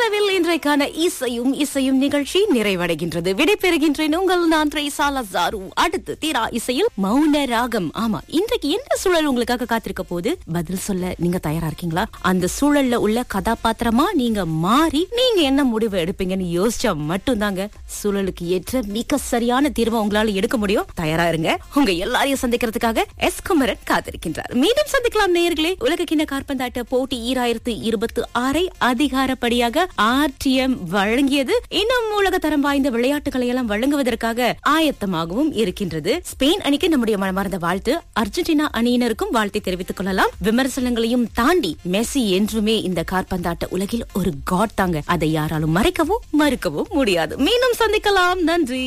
இசையில் இன்றைக்கான இசையும் இசையும் நிகழ்ச்சி நிறைவடைகின்றது விடைபெறுகின்றேன் உங்கள் நான் த்ரேசாலா ஜாரு அடுத்து தீரா இசையில் மௌன ராகம் ஆமா இன்றைக்கு என்ன சூழல் உங்களுக்காக காத்திருக்க போது பதில் சொல்ல நீங்க தயாரா இருக்கீங்களா அந்த சூழல்ல உள்ள கதாபாத்திரமா நீங்க மாறி நீங்க என்ன முடிவு எடுப்பீங்கன்னு யோசிச்சா மட்டும்தாங்க சூழலுக்கு ஏற்ற மிக சரியான தீர்வை உங்களால எடுக்க முடியும் தயாரா இருங்க உங்க எல்லாரையும் சந்திக்கிறதுக்காக எஸ் குமரன் காத்திருக்கின்றார் மீண்டும் சந்திக்கலாம் நேயர்களே உலக கிண்ண கார்பந்தாட்ட போட்டி ஈராயிரத்து இருபத்தி ஆறை அதிகாரப்படியாக ஆர்டிஎம் வழங்கியது இன்னும் உலக தரம் வாய்ந்த விளையாட்டுகளை எல்லாம் வழங்குவதற்காக ஆயத்தமாகவும் இருக்கின்றது ஸ்பெயின் அணிக்கு நம்முடைய மனமார்ந்த வாழ்த்து அர்ஜென்டினா அணியினருக்கும் வாழ்த்தை தெரிவித்துக் கொள்ளலாம் விமர்சனங்களையும் தாண்டி மெஸ்ஸி என்றுமே இந்த கார்பந்தாட்ட உலகில் ஒரு காட் தாங்க அதை யாராலும் மறைக்கவும் மறுக்கவும் முடியாது மீண்டும் சந்திக்கலாம் நன்றி